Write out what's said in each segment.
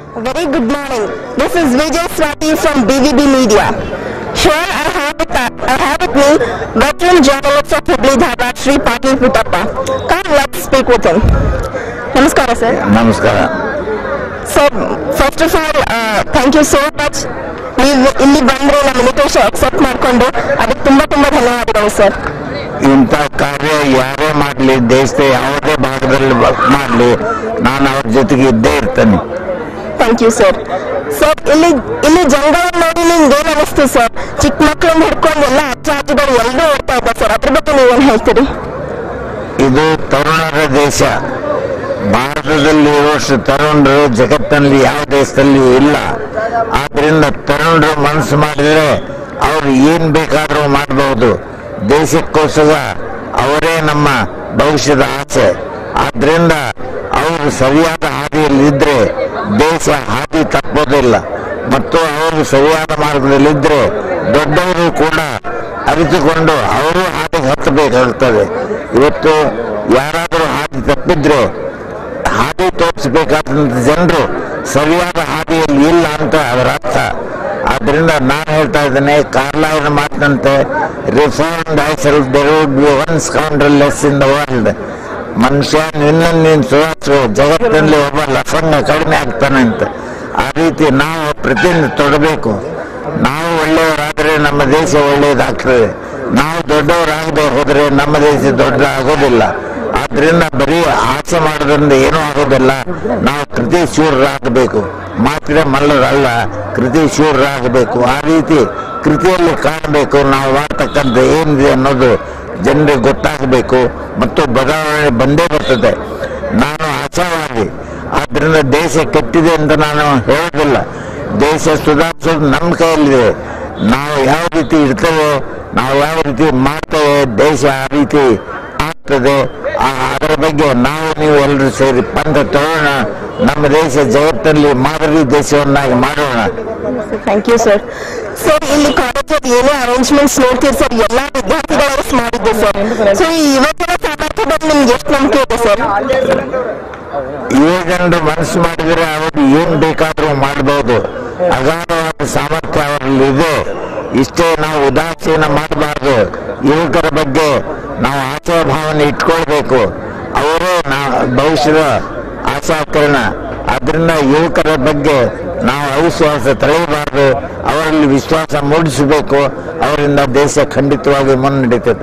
Very good morning. This is Vijay Swati from BVB Media. Here I have with, I have with me veteran journalist of Hubli Dhaba, Sri Patil Putappa. Come, let's speak with him. ನಮಸ್ಕಾರ sir ನಮಸ್ಕಾರ sir first of all thank you so much ನೀವು ಇಲ್ಲಿ ಬಂದ್ರೆ ನಮ್ಮ invitation accept ಮಾಡಿಕೊಂಡು ಅದಕ್ಕೆ ತುಂಬ ತುಂಬ ಧನ್ಯವಾದಗಳು ಸರ್ ಇಂಥ ಕಾರ್ಯ ಯಾರೇ ಮಾಡಲಿ ದೇಶದ ಯಾವುದೇ ಭಾಗದಲ್ಲಿ ಮಾಡಲಿ ನಾನು ಅವ್ರ ಜೊತೆಗೆ ಇದ್ದೇ ಇರ್ತೇನೆ ಥ್ಯಾಂಕ್ ಯು ಸರ್ ಸರ್ ಇಲ್ಲಿ ಇಲ್ಲಿ ಜಂಗಲ್ ನೋಡಿ ನಿಮ್ಗೆ ಏನ್ ಅನಿಸ್ತು ಸರ್ ಚಿಕ್ಕ ಮಕ್ಕಳನ್ನ ಹಿಡ್ಕೊಂಡು ಎಲ್ಲ ಅಜ್ಜ ಅಜ್ಜಿಗಳು ಎಲ್ಲರೂ ಓಡ್ತಾ ಇದ್ದಾರೆ ಸರ್ ಅದ್ರ ಬಗ್ಗೆ ನೀವೇನ್ ಹೇಳ್ತೀರಿ ಇದು ತರುಣರ ದೇಶ ಭಾರತದಲ್ಲಿ ಇರುವಷ್ಟು ತರುಣರು ಜಗತ್ತಿನಲ್ಲಿ ಯಾವ ದೇಶದಲ್ಲಿ ಇಲ್ಲ ಆದ್ರಿಂದ ತರುಣರು ಮನಸ್ಸು ಮಾಡಿದ್ರೆ ಅವ್ರು ಏನ್ ಬೇಕಾದ್ರೂ ಮಾಡಬಹುದು ದೇಶಕ್ಕೋಸ್ಕರ ಅವರೇ ನಮ್ಮ ಭವಿಷ್ಯದ ಆಸೆ ಆದ್ರಿಂದ ಅವರು ಸರಿಯಾದ ಹಾದಿಯಲ್ಲಿದ್ದರೆ ದೇಶ ಹಾದಿ ತಪ್ಪೋದಿಲ್ಲ ಮತ್ತು ಅವರು ಸರಿಯಾದ ಮಾರ್ಗದಲ್ಲಿದ್ದರೆ ದೊಡ್ಡವರು ಕೂಡ ಅರಿತುಕೊಂಡು ಅವರು ಹಾದಿಗೆ ಹತ್ತಬೇಕಾಗುತ್ತದೆ ಇವತ್ತು ಯಾರಾದರೂ ಹಾದಿ ತಪ್ಪಿದ್ರೆ ಹಾದಿ ತೋರಿಸಬೇಕಾದಂತ ಜನರು ಸರಿಯಾದ ಹಾದಿಯಲ್ಲಿ ಇಲ್ಲ ಅಂತ ಅದರ ಅರ್ಥ ಆದ್ರಿಂದ ನಾನು ಹೇಳ್ತಾ ಇದ್ದೇನೆ ಕಾರ್ಲಾಯನ ಮಾತಿನಂತೆ reform I self there would be one scoundrel less in the world ಮನುಷ್ಯ ನಿನ್ನ ನೀನು ಸುಧಾರಿಸುವ ಜಗತ್ತಿನಲ್ಲಿ ಒಬ್ಬ ಲಫಂಗ ಕಡಿಮೆ ಆಗ್ತಾನೆ ಅಂತ ಆ ರೀತಿ ನಾವು ಪ್ರತಿನಿತ್ಯ ತೊಡಬೇಕು ನಾವು ಒಳ್ಳೆಯವರಾದರೆ ನಮ್ಮ ದೇಶ ಒಳ್ಳೆಯದಾಗ್ತದೆ ನಾವು ದೊಡ್ಡವರಾಗದೆ ಹೋದರೆ ನಮ್ಮ ದೇಶ ದೊಡ್ಡ ಆಗೋದಿಲ್ಲ ಆದ್ರಿಂದ ಬರೀ ಆಸೆ ಮಾಡೋದ್ರಿಂದ ಏನೂ ಆಗೋದಿಲ್ಲ ನಾವು ಕೃತಿ ಶೂರರಾಗಬೇಕು ಮಾತ್ರ ಮಲ್ಲರಲ್ಲ ಕೃತಿ ಶೂರರಾಗಬೇಕು ಆ ರೀತಿ ಕೃತಿಯಲ್ಲಿ ಕಾಣಬೇಕು ನಾವು ಮಾಡ್ತಕ್ಕಂಥ ಏನಿದೆ ಅನ್ನೋದು ಜನರಿಗೆ ಗೊತ್ತಾಗಬೇಕು ಮತ್ತು ಬದಲಾವಣೆ ಬಂದೇ ಬರ್ತದೆ ನಾನು ಆಶಾವಾದಿ ಆದ್ರಿಂದ ದೇಶ ಕೆಟ್ಟಿದೆ ಅಂತ ನಾನು ಹೇಳೋದಿಲ್ಲ ದೇಶ ಸುಧಾರಿಸೋದು ನಮ್ಮ ಕೈಯಲ್ಲಿದೆ ನಾವು ಯಾವ ರೀತಿ ಇರ್ತೇವೆ ನಾವು ಯಾವ ರೀತಿ ಮಾಡ್ತೇವೆ ದೇಶ ಆ ರೀತಿ ಆಗ್ತದೆ ಆ- ಅದರ ಬಗ್ಗೆ ನಾವು ನೀವು ಎಲ್ಲರೂ ಸೇರಿ ಪಂಥ ತಗೊಳ್ಳೋಣ ನಮ್ಮ ದೇಶ ಜಗತ್ತಿನಲ್ಲಿ ಮಾದರಿ ದೇಶವನ್ನಾಗಿ ಮಾಡೋಣ ಥ್ಯಾಂಕ್ ಯು ಸರ್ ಸರ್ ಇಲ್ಲಿ ಕಾಲೇಜಲ್ಲಿ ಏನೇ ಅರೇಂಜ್ಮೆಂಟ್ಸ್ ನೋಡ್ತೀರಿ ಸರ್ ಎಲ್ಲಾ ವಿದ್ಯಾರ್ಥಿಗಳು ಮಾಡಿದ್ದೆ ಸರ್ ಸೊ ಈ ಯುವಕರ ಸಾಮರ್ಥ್ಯ ಬಗ್ಗೆ ನಿಮ್ಗೆ ಎಷ್ಟು ನಂಬಿಕೆ ಇದೆ ಸರ್ ಯುವಜನರು ಮನಸ್ಸು ಮಾಡಿದರೆ ಅವರು ಏನ್ ಬೇಕಾದ್ರೂ ಮಾಡಬಹುದು ಅಗಾಧವಾದ ಸಾಮರ್ಥ್ಯ ಅವರಲ್ಲಿ ಇದೆ ಇಷ್ಟೇ ನಾವು ಉದಾಸೀನ ಮಾಡಬಾರ್ದು ಯುವಕರ ಬಗ್ಗೆ ನಾವು ಆಶಾ ಭಾವನೆ ಇಟ್ಕೊಳ್ಬೇಕು ಅವರೇ ನಾ ಭವಿಷ್ಯದ ಆಶಾಕರಣ ಅದರಿಂದ ಯುವಕರ ಬಗ್ಗೆ ನಾವು ಅವಿಶ್ವಾಸ ತಳೆಯಬಾರದು ಅವರಲ್ಲಿ ವಿಶ್ವಾಸ ಮೂಡಿಸಬೇಕು ಅವರಿಂದ ದೇಶ ಖಂಡಿತವಾಗಿ ಮುನ್ನಡೀತದೆ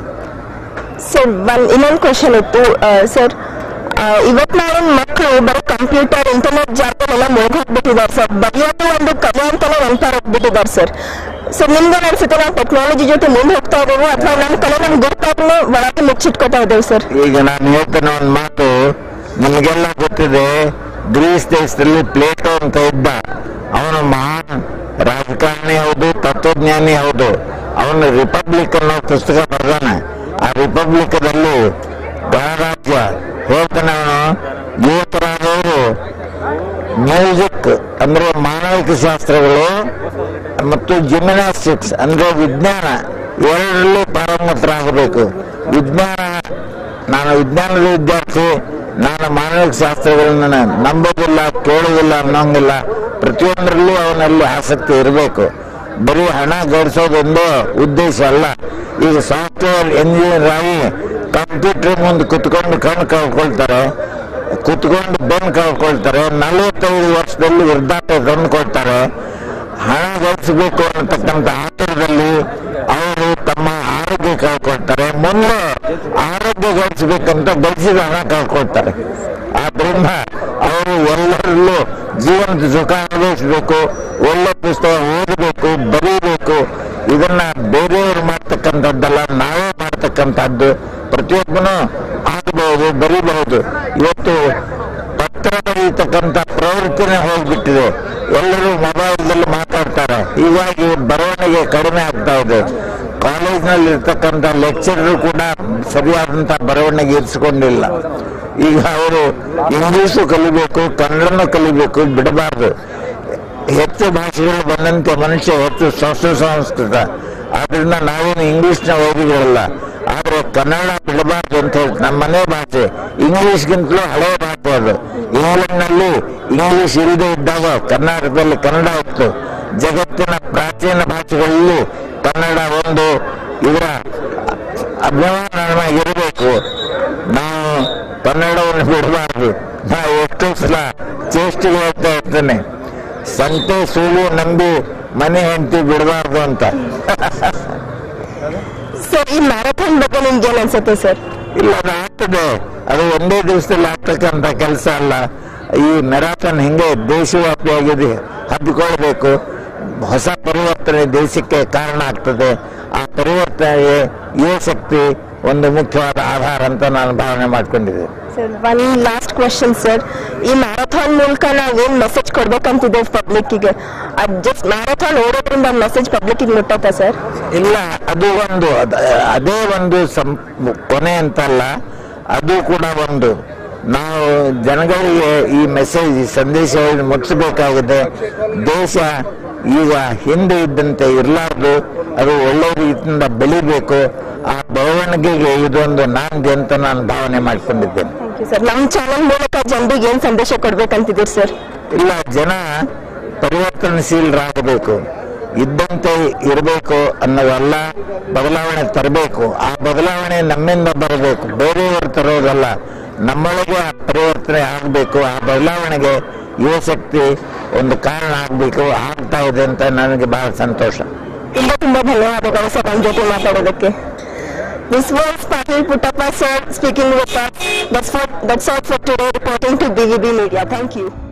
ಸರ್ ಒಂದ್ ಇನ್ನೊಂದು ಕ್ವಶನ್ ಇತ್ತು ಸರ್ ಇವತ್ ನಾಳಿನ ಮಕ್ಕಳು ಬರೀ ಕಂಪ್ಯೂಟರ್ ಇಂಟರ್ನೆಟ್ ಜಾಗದಲ್ಲೆಲ್ಲ ಮುಳುಗೋಗ್ಬಿಟ್ಟಿದ್ದಾರೆ ಸರ್ ಬರೆಯೋದು ಒಂದು ಕಲೆ ಅಂತಾನೆ ಒಂಥರ ಹೋಗ್ಬಿಟ್ಟಿದ್ದಾರೆ ಸರ್ ಸರ್ ನಿಮ್ಗೆ ಅನ್ಸುತ್ತೆ ನಾವು ಟೆಕ್ನಾಲಜಿ ಜೊತೆ ಮುಂದೆ ಹೋಗ್ತಾ ಇದ್ದೀವಿ ಅಥವಾ ನಮ್ಮ ಕಲೆ ನಮ್ಗೆ ಗೊತ್ತಾದ್ರೂ ಒಳಗೆ ಮುಚ್ಚಿಟ್ಕೋತಾ ಇದ್ದೇವೆ ಸರ್ ಈಗ ನಾನು ಹೇಳ್ತೇನೆ ಒಂದು ಮಾತು ನಿಮಗೆಲ್ಲ ಗೊತ್ತಿದೆ ಗ್ರೀಸ್ ದೇಶದಲ್ಲಿ ಪ್ಲೇಟೋ ಅಂತ ಇದ್ದ ಅವನು ಮಹಾನ್ ರಾಜಕಾರಣಿ ಹೌದು ತತ್ವಜ್ಞಾನಿ ಹೌದು ಅವನು ರಿಪಬ್ಲಿಕ್ ಅನ್ನೋ ಪುಸ್ತಕ ಬರೆದಾನೆ ಆ ರಿಪಬ್ಲಿಕದಲ್ಲಿ ಗಣರಾಜ್ಯ ಹೇಳ್ತಾನೆ ಅವನು ಯುವಕರಾದವರು ಮ್ಯೂಸಿಕ್ ಅಂದ್ರೆ ಮಾನವಿಕ ಶಾಸ್ತ್ರಗಳು ಮತ್ತು ಜಿಮ್ನಾಸ್ಟಿಕ್ಸ್ ಅಂದ್ರೆ ವಿಜ್ಞಾನ ಎರಡರಲ್ಲೂ ಪಾರಂಗತರಾಗಬೇಕು ವಿಜ್ಞಾನ ನಾನು ವಿಜ್ಞಾನದ ವಿದ್ಯಾರ್ಥಿ ನಾನು ಮಾನವಿಕ ಶಾಸ್ತ್ರಗಳನ್ನ ನಂಬೋದಿಲ್ಲ ಕೇಳೋದಿಲ್ಲ ಅನ್ನೋಂಗಿಲ್ಲ ಪ್ರತಿಯೊಂದರಲ್ಲೂ ಅವನಲ್ಲಿ ಆಸಕ್ತಿ ಇರಬೇಕು ಬರೀ ಹಣ ಗಳಿಸೋದೊಂದು ಉದ್ದೇಶ ಅಲ್ಲ ಈಗ ಸಾಫ್ಟ್ವೇರ್ ಎಂಜಿನಿಯರ್ ಆಗಿ ಕಂಪ್ಯೂಟರ್ ಮುಂದೆ ಕುತ್ಕೊಂಡು ಕಣ್ಣು ಕಳ್ಕೊಳ್ತಾರೆ ಕುತ್ಕೊಂಡು ಬೆನ್ನು ಕಳ್ಕೊಳ್ತಾರೆ ನಲವತ್ತೈದು ವರ್ಷದಲ್ಲಿ ವೃದ್ಧಾಪ್ಯ ತಂದುಕೊಳ್ತಾರೆ ಹಣ ಗಳಿಸಬೇಕು ಅನ್ನತಕ್ಕಂಥ ಆತರದಲ್ಲಿ ಅವರು ತಮ್ಮ ಆರೋಗ್ಯ ಕಳ್ಕೊಳ್ತಾರೆ ಮುಂದೆ ಆರೋಗ್ಯ ಗಳಿಸಬೇಕಂತ ಗಳಿಸಿದ ಹಣ ಕಳ್ಕೊಳ್ತಾರೆ ಆದ್ರಿಂದ ಅವರು ಎಲ್ಲರಲ್ಲೂ ಜೀವನದ ಸುಖ ಅನುಭವಿಸಬೇಕು ಒಳ್ಳೆ ಪುಸ್ತಕ ಓದಬೇಕು ಬರೀಬೇಕು ಇದನ್ನ ಬೇರೆಯವರು ಮಾಡ್ತಕ್ಕಂಥದ್ದಲ್ಲ ನಾವೇ ಮಾಡ್ತಕ್ಕಂಥದ್ದು ಪ್ರತಿಯೊಬ್ಬನು ಆಗಬಹುದು ಬರೀಬಹುದು ಇವತ್ತು ಪತ್ರ ಬರೀತಕ್ಕಂಥ ಪ್ರವೃತ್ತಿನೇ ಹೋಗ್ಬಿಟ್ಟಿದೆ ಎಲ್ಲರೂ ಮೊಬೈಲ್ದಲ್ಲಿ ಮಾತಾಡ್ತಾರೆ ಹೀಗಾಗಿ ಬರವಣಿಗೆ ಕಡಿಮೆ ಆಗ್ತಾ ಇದೆ ಕಾಲೇಜ್ನಲ್ಲಿ ಇರ್ತಕ್ಕಂಥ ಲೆಕ್ಚರರು ಕೂಡ ಸರಿಯಾದಂಥ ಬರವಣಿಗೆ ಇರಿಸಿಕೊಂಡಿಲ್ಲ ಈಗ ಅವರು ಇಂಗ್ಲಿಷು ಕಲಿಬೇಕು ಕನ್ನಡನೂ ಕಲಿಬೇಕು ಬಿಡಬಾರ್ದು ಹೆಚ್ಚು ಭಾಷೆಗಳು ಬಂದಂತೆ ಮನುಷ್ಯ ಹೆಚ್ಚು ಸಂಸ್ಕೃತ ಸಂಸ್ಕೃತ ಆದ್ರಿಂದ ನಾವೇನು ಇಂಗ್ಲಿಷ್ನ ಓದಿಗಳಲ್ಲ ಆದ್ರೆ ಆದ್ರೆ ಕನ್ನಡ ಬಿಡಬಾರ್ದು ಅಂತ ಹೇಳಿ ನಮ್ಮ ಮನೆ ಭಾಷೆ ಇಂಗ್ಲಿಷ್ಗಿಂತಲೂ ಹಳೆಯ ಭಾಷೆ ಅದು ಇಂಗ್ಲೆಂಡ್ನಲ್ಲಿ ಇಂಗ್ಲಿಷ್ ಇಲ್ಲದೆ ಇದ್ದಾಗ ಕರ್ನಾಟಕದಲ್ಲಿ ಕನ್ನಡ ಇತ್ತು ಜಗತ್ತಿನ ಪ್ರಾಚೀನ ಭಾಷೆಗಳಲ್ಲಿ ಕನ್ನಡ ಒಂದು ಇದರ ಅಭಿಮಾನ ನಮಗಿರಬೇಕು ನಾವು ಕನ್ನಡವನ್ನು ಬಿಡಬಾರ್ದು ನಾವು ಎಷ್ಟು ಸಲ ಚೇಷ್ಟೆಗೆ ಹೇಳ್ತಾ ಇರ್ತೇನೆ ಸಂತೆ ಸುಳ್ಳು ನಂಬಿ ಮನೆ ಹೆಂಡತಿ ಬಿಡಬಾರ್ದು ಅಂತ ಸರ್ ಈ ಮ್ಯಾರಥಾನ್ ಬಗ್ಗೆ ನಿಮ್ಗೆ ಏನ್ ಅನ್ಸುತ್ತೆ ಸರ್ ಇಲ್ಲ ಅದು ಆಗ್ತದೆ ಅದು ಒಂದೇ ದಿವಸದಲ್ಲಿ ಆಗ್ತಕ್ಕಂಥ ಕೆಲಸ ಅಲ್ಲ ಈ ಮ್ಯಾರಥಾನ್ ಹಿಂಗೆ ದೇಶವ್ಯಾಪಿಯಾಗಿದೆ ಹಬ್ಬಿಕೊಳ್ಬೇಕು ಹೊಸ ಪರಿವರ್ತನೆ ದೇಶಕ್ಕೆ ಕಾರಣ ಆಗ್ತದೆ ಆ ಪರಿವರ್ತನೆಗೆ ಯುವ ಶಕ್ತಿ ಒಂದು ಮುಖ್ಯವಾದ ಆಧಾರ ಅಂತ ನಾನು ಭಾವನೆ ಮಾಡ್ಕೊಂಡಿದ್ದೇನೆ sir one last question sir ಈ ಮ್ಯಾರಥಾನ್ ಮೂಲಕ ನಾವ್ ಏನ್ ಮೆಸೇಜ್ ಕೊಡ್ಬೇಕಂತಿದೆ ಪಬ್ಲಿಕ್ಕಿಗೆ ಅದ್ ಜಸ್ಟ್ ಮ್ಯಾರಥಾನ್ ಓಡೋದ್ರಿಂದ ಮೆಸೇಜ್ ಪಬ್ಲಿಕ್ಕಿಗೆ ಮುಟ್ಟತ್ತಾ ಸರ್ ಇಲ್ಲ ಅದು ಒಂದು ಅದ- ಅದೇ ಒಂದು ಸಂ ಕೊನೆ ಅಂತಲ್ಲ ಅದು ಕೂಡ ಒಂದು ನಾವು ಜನಗಳಿಗೆ ಈ ಮೆಸೇಜ್ ಈ ಸಂದೇಶವನ್ನು ಮುಟ್ಟಿಸಬೇಕಾಗಿದೆ ದೇಶ ಈಗ ಹಿಂದೆ ಇದ್ದಂತೆ ಇರಲಾರ್ದು ಅದು ಒಳ್ಳೆ ರೀತಿಯಿಂದ ಬೆಳಿಬೇಕು ಆ ಬೆಳವಣಿಗೆಗೆ ಇದೊಂದು ನಾಂದಿ ಅಂತ ನಾನು ಭಾವನೆ ಮಾಡ್ಕೊಂಡಿದ್ದೇನೆ ಥ್ಯಾಂಕ್ ಯು ಸರ್ ನಮ್ಮ ಚಾನಲ್ ಮೂಲಕ ಜನರಿಗೆ ಏನ್ ಸಂದೇಶ ಕೊಡ್ಬೇಕಂತಿದ್ದೀರಿ ಸರ್ ಇಲ್ಲ ಜನ ಪರಿವರ್ತನಶೀಲರಾಗಬೇಕು ಇದ್ದಂತೆ ಇರಬೇಕು ಅನ್ನೋದಲ್ಲ ಬದಲಾವಣೆ ತರಬೇಕು ಆ ಬದಲಾವಣೆ ನಮ್ಮಿಂದ ಬರಬೇಕು ಬೇರೆಯವರು ತರೋದಲ್ಲ ನಮ್ಮೊಳಗೆ ಆ ಪರಿವರ್ತನೆ ಆಗಬೇಕು ಆ ಬದಲಾವಣೆಗೆ ಯುವಶಕ್ತಿ ಒಂದು ಕಾರಣ ಆಗಬೇಕು ಆಗ್ತಾ ಇದೆ ಅಂತ ನನಗೆ ಬಹಳ ಸಂತೋಷ ತುಂಬಾ ತುಂಬಾ ಧನ್ಯವಾದಗಳು ಸರ್ ನಮ್ಮ ಜೊತೆ ಮಾತಾಡೋದಕ್ಕೆ this was Patil Puttappa sir speaking with that's for that's all for today reporting to BVB media thank you